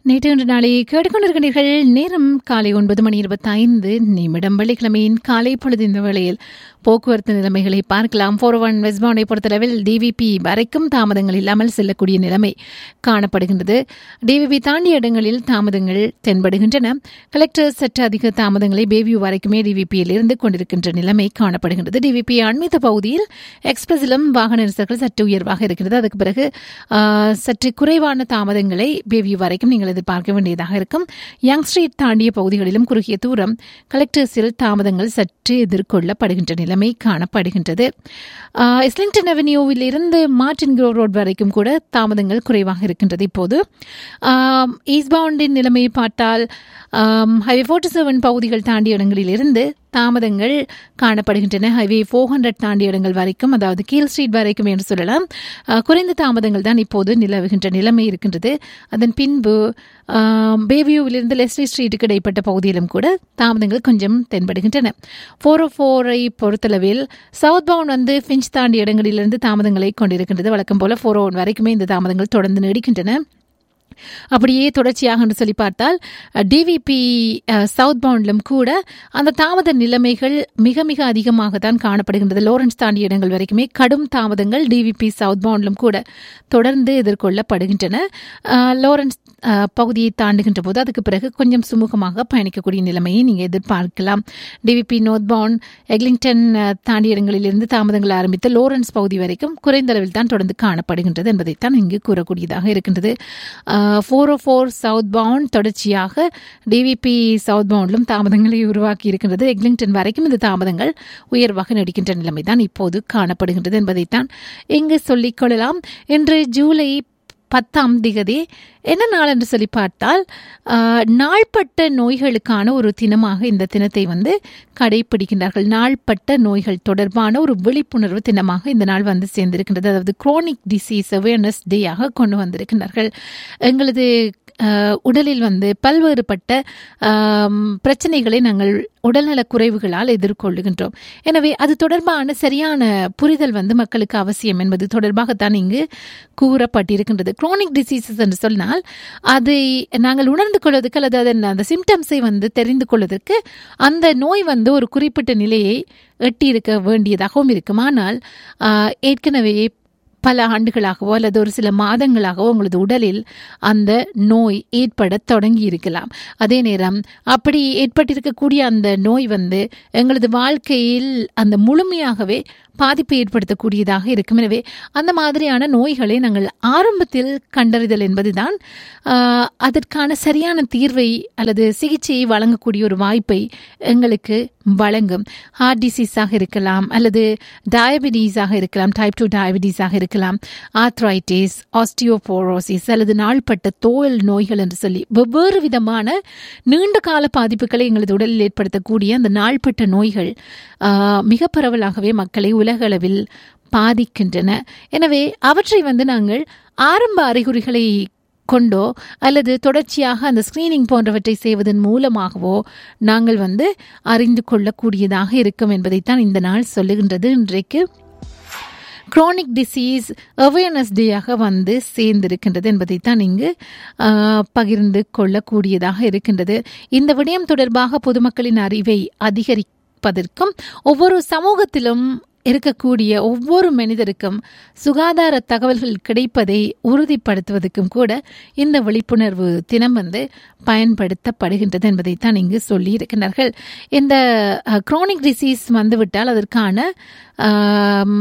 நேற்று இன்று நாளை கேட்டுக்கொண்டிருக்கிறீர்கள் நேரம் காலை ஒன்பது மணி இருபத்தைந்து நிமிடம் வெள்ளிக்கிழமையின் காலை பொழுது இந்த வேளையில் போக்குவரத்து நிலைமைகளை பார்க்கலாம் ஃபோர் ஒன் வெஸ்பாண்டை பொறுத்தளவில் டிவிபி வரைக்கும் தாமதங்கள் இல்லாமல் செல்லக்கூடிய நிலைமை காணப்படுகின்றது டிவிபி தாண்டிய இடங்களில் தாமதங்கள் தென்படுகின்றன கலெக்டர் சற்று அதிக தாமதங்களை பேவியூ வரைக்குமே டிவிபியில் இருந்து கொண்டிருக்கின்ற நிலைமை காணப்படுகின்றது டிவிபி அண்மித்த பகுதியில் எக்ஸ்பிரஸிலும் வாகன நெரிசல்கள் சற்று உயர்வாக இருக்கிறது அதுக்கு பிறகு ஆ, சற்று குறைவான தாமதங்களை பேவியூ வரைக்கும் நீங்கள் எதிர்பார்க்க வேண்டியதாக இருக்கும் யங் ஸ்ட்ரீட் தாண்டிய பகுதிகளிலும் குறுகிய தூரம் கலெக்டர்ஸில் தாமதங்கள் சற்று எதிர்கொள்ளப்படுகின்ற நிலைமை காணப்படுகின்றது ஆ, இஸ்லிங்டன் அவென்யூவில் இருந்து மார்டின் க்ரோ ரோட் வரைக்கும் கூட தாமதங்கள் குறைவாக இருக்கின்றது இப்போது ஈஸ்ட் பவுண்டின் நிலைமையை பார்த்தால் ஹைவே ஃபோர்ட்டி செவன் பகுதிகள் தாண்டிய இடங்களில் இருந்து தாமதங்கள் காணப்படுகின்றன ஹைவே ஃபோர் ஹண்ட்ரட் தாண்டிய இடங்கள் வரைக்கும் அதாவது கீழ் ஸ்ட்ரீட் வரைக்கும் என்று சொல்லலாம் ஆ, குறைந்த தாமதங்கள் தான் இப்போது நிலவுகின்ற நிலைமை இருக்கின்றது அதன் பின்பு பேவியூவிலிருந்து லெஸ்லி ஸ்ட்ரீட்டுக்கு இடைப்பட்ட பகுதியிலும் கூட தாமதங்கள் கொஞ்சம் தென்படுகின்றன ஃபோர் ஓ ஃபோரை பொறுத்தளவில் சவுத் பவுண்ட் வந்து ஃபிஞ்ச் தாண்டிய இடங்களிலிருந்து தாமதங்களை கொண்டிருக்கின்றது வழக்கம் போல ஃபோர் ஓ வரைக்குமே இந்த தாமதங்கள் தொடர்ந்து நீடிக்கின்றன அப்படியே தொடர்ச்சியாக என்று சொல்லி பார்த்தால் டிவிபி சவுத் பவுண்டிலும் கூட அந்த தாமத நிலைமைகள் மிக மிக அதிகமாக தான் காணப்படுகின்றது லோரன்ஸ் தாண்டிய இடங்கள் வரைக்குமே கடும் தாமதங்கள் டிவிபி சவுத் பவுண்டிலும் கூட தொடர்ந்து எதிர்கொள்ளப்படுகின்றன அஹ், லாரன்ஸ் அஹ், பகுதியை தாண்டுகின்ற போது அதுக்கு பிறகு கொஞ்சம் சுமூகமாக பயணிக்கக்கூடிய நிலைமையை நீங்கள் எதிர்பார்க்கலாம் DVP northbound Eglinton ah, தாண்டிய இடங்களிலிருந்து தாமதங்கள் ஆரம்பித்து லோரன்ஸ் பகுதி வரைக்கும் குறைந்த அளவில் தான் தொடர்ந்து காணப்படுகின்றது என்பதைத்தான் இங்கு கூறக்கூடியதாக இருக்கின்றது four O four southbound தொடர்ச்சியாக டிவிபி சவுத் பவுண்டிலும் தாமதங்களை உருவாக்கி இருக்கின்றது எக்லிங்டன் வரைக்கும் இந்த தாமதங்கள் உயர்வாக நடிக்கின்ற நிலைமை தான் இப்போது காணப்படுகின்றது என்பதைத்தான் இங்கு சொல்லிக் கொள்ளலாம் இன்று ஜூலை பத்தாம் திகதி என்ன நாள் என்று சொல்லி பார்த்தால் ஆஹ், நாள்பட்ட நோய்களுக்கான ஒரு தினமாக இந்த தினத்தை வந்து கடைபிடிக்கின்றார்கள் நாள்பட்ட நோய்கள் தொடர்பான ஒரு விழிப்புணர்வு தினமாக இந்த நாள் வந்து சேர்ந்திருக்கின்றது அதாவது குரோனிக் டிசீஸ் அவேர்னஸ் டேயாக கொண்டு வந்திருக்கின்றார்கள் எங்களது ஆஹ், உடலில் வந்து பல்வேறுபட்ட ஆம், பிரச்சனைகளை நாங்கள் உடல்நலக் குறைவுகளால் எதிர்கொள்ளுகின்றோம் எனவே அது தொடர்பான சரியான புரிதல் வந்து மக்களுக்கு அவசியம் என்பது தொடர்பாகத்தான் இங்கு கூறப்பட்டிருக்கின்றது குரோனிக் டிசீசஸ் என்று சொன்னால் அதை நாங்கள் உணர்ந்து கொள்வதற்கு அல்லது அதன் அந்த சிம்டம்ஸை வந்து தெரிந்து கொள்வதற்கு அந்த நோய் வந்து ஒரு குறிப்பிட்ட நிலையை எட்டியிருக்க வேண்டியதாகவும் இருக்கும் ஆனால் ஆஹ், ஏற்கனவே பல ஆண்டுகளாகவோ அல்லது ஒரு சில மாதங்களாகவோ உங்களது உடலில் அந்த நோய் ஏற்பட தொடங்கி இருக்கலாம் அதே நேரம் அப்படி ஏற்பட்டிருக்கக்கூடிய அந்த நோய் வந்து எங்களது வாழ்க்கையில் அந்த முழுமையாகவே பாதிப்பை ஏற்படுத்தக்கூடியதாக இருக்கும் எனவே அந்த மாதிரியான நோய்களை நாங்கள் ஆரம்பத்தில் கண்டறிதல் என்பதுதான் ஆஹ், அதற்கான சரியான தீர்வை அல்லது சிகிச்சையை வழங்கக்கூடிய ஒரு வாய்ப்பை எங்களுக்கு வழங்கும் ஹார்ட் டிசீஸாக இருக்கலாம் அல்லது டயபிட்டீஸாக இருக்கலாம் டைப் டூ டயபிட்டீஸாக இருக்கலாம் ஆத்ரைட்டிஸ் ஆஸ்டியோபோரோசிஸ் அல்லது நாள்பட்ட தோல் நோய்கள் என்று சொல்லி வெவ்வேறு விதமான நீண்ட கால பாதிப்புகளை எங்களது உடலில் ஏற்படுத்தக்கூடிய அந்த நாள்பட்ட நோய்கள் ஆஹ், மிக பரவலாகவே மக்களை உலக அளவில் பாதிக்கின்றன எனவே அவற்றை வந்து நாங்கள் ஆரம்ப அறிகுறிகளை கொண்டோ அல்லது தொடர்ச்சியாக அந்த ஸ்கிரீனிங் போன்றவற்றை செய்வதன் மூலமாகவோ நாங்கள் வந்து அறிந்து கொள்ளக்கூடியதாக இருக்கும் என்பதைத்தான் இந்த நாள் சொல்லுகின்றது இன்றைக்கு குரோனிக் டிசீஸ் அவேர்னஸ் டேயாக வந்து சேர்ந்திருக்கின்றது என்பதைத்தான் இங்கு ஆஹ், பகிர்ந்து கொள்ளக்கூடியதாக இருக்கின்றது இந்த விடயம் தொடர்பாக பொதுமக்களின் அறிவை அதிகரிப்பதற்கும் ஒவ்வொரு சமூகத்திலும் இருக்கக்கூடிய ஒவ்வொரு மனிதருக்கும் சுகாதார தகவல்கள் கிடைப்பதை உறுதிப்படுத்துவதற்கும் கூட இந்த விழிப்புணர்வு தினம் வந்து பயன்படுத்தப்படுகின்றது என்பதைத்தான் இங்கு சொல்லி இருக்கின்றார்கள் இந்த குரோனிக் டிசீஸ் வந்துவிட்டால் அதற்கான ஆம்,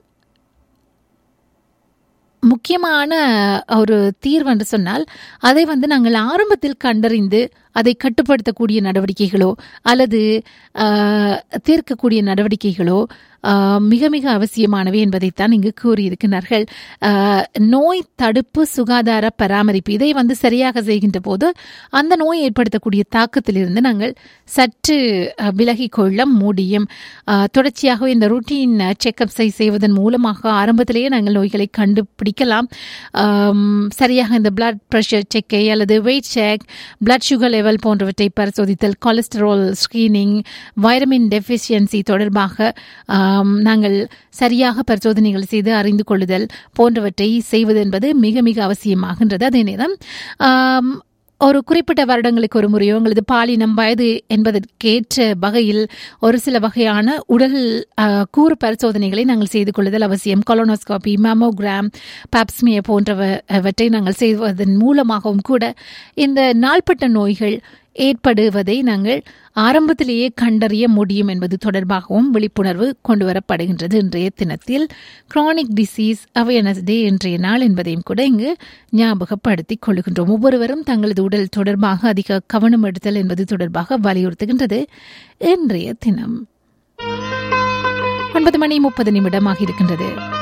முக்கியமான ஒரு தீர்வு என்று சொன்னால் அதை வந்து நாங்கள் ஆரம்பத்தில் கண்டறிந்து அதை கட்டுப்படுத்தக்கூடிய நடவடிக்கைகளோ அல்லது ஆஹ், தீர்க்கக்கூடிய நடவடிக்கைகளோ ஆஹ், மிக மிக அவசியமானவை என்பதைத்தான் இங்கு கூறியிருக்கிறார்கள் ஆஹ், நோய் தடுப்பு சுகாதார பராமரிப்பு இதை வந்து சரியாக செய்கின்ற போது அந்த நோய் ஏற்படுத்தக்கூடிய தாக்கத்திலிருந்து நாங்கள் சற்று அஹ், விலகிக் கொள்ள முடியும் ஆஹ், தொடர்ச்சியாகவே இந்த ரூட்டீன் செக்கப்ஸை செய்வதன் மூலமாக ஆரம்பத்திலேயே நாங்கள் நோய்களை கண்டுபிடிக்கலாம் ஆம், சரியாக இந்த பிளட் ப்ரெஷர் செக்கை அல்லது weight check blood sugar level போன்றவற்றை பரிசோதித்தல் கொலஸ்ட்ரால் ஸ்கிரீனிங் வைட்டமின் டெஃபிஷியன்சி தொடர்பாக ஆம், நாங்கள் சரியாக பரிசோதனைகள் செய்து அறிந்து கொள்ளுதல் போன்றவற்றை செய்வது என்பது மிக மிக அவசியமாகின்றது அதே நேரம் ஆம், ஒரு குறிப்பிட்ட வருடங்களுக்கு ஒரு முறையோ உங்களது பாலினம் வயது என்பதற்கேற்ற வகையில் ஒரு சில வகையான உடல் அஹ், கூறு பரிசோதனைகளை நாங்கள் செய்து கொள்ளுதல் அவசியம் கொலோனோஸ்கோபி மேமோகிராம் பாப்ஸ்மிய போன்றவற்றை நாங்கள் செய்வதன் மூலமாகவும் கூட இந்த நாள்பட்ட நோய்கள் ஏற்படுவதை நாங்கள் ஆரம்பத்திலேயே கண்டறிய முடியும் என்பது தொடர்பாகவும் விழிப்புணர்வு கொண்டு வரப்படுகின்றது இன்றைய தினத்தில் கிரானிக் டிசீஸ் அவேர்னஸ் டே இன்றைய நாள் என்பதையும் கூட இங்கு ஞாபகப்படுத்திக் கொள்கின்றோம் ஒவ்வொருவரும் தங்களது உடல் தொடர்பாக அதிக கவனம் எடுத்தல் என்பது தொடர்பாக வலியுறுத்துகின்றது இன்றைய தினம் ஒன்பது மணி முப்பது நிமிடமாக இருக்கின்றது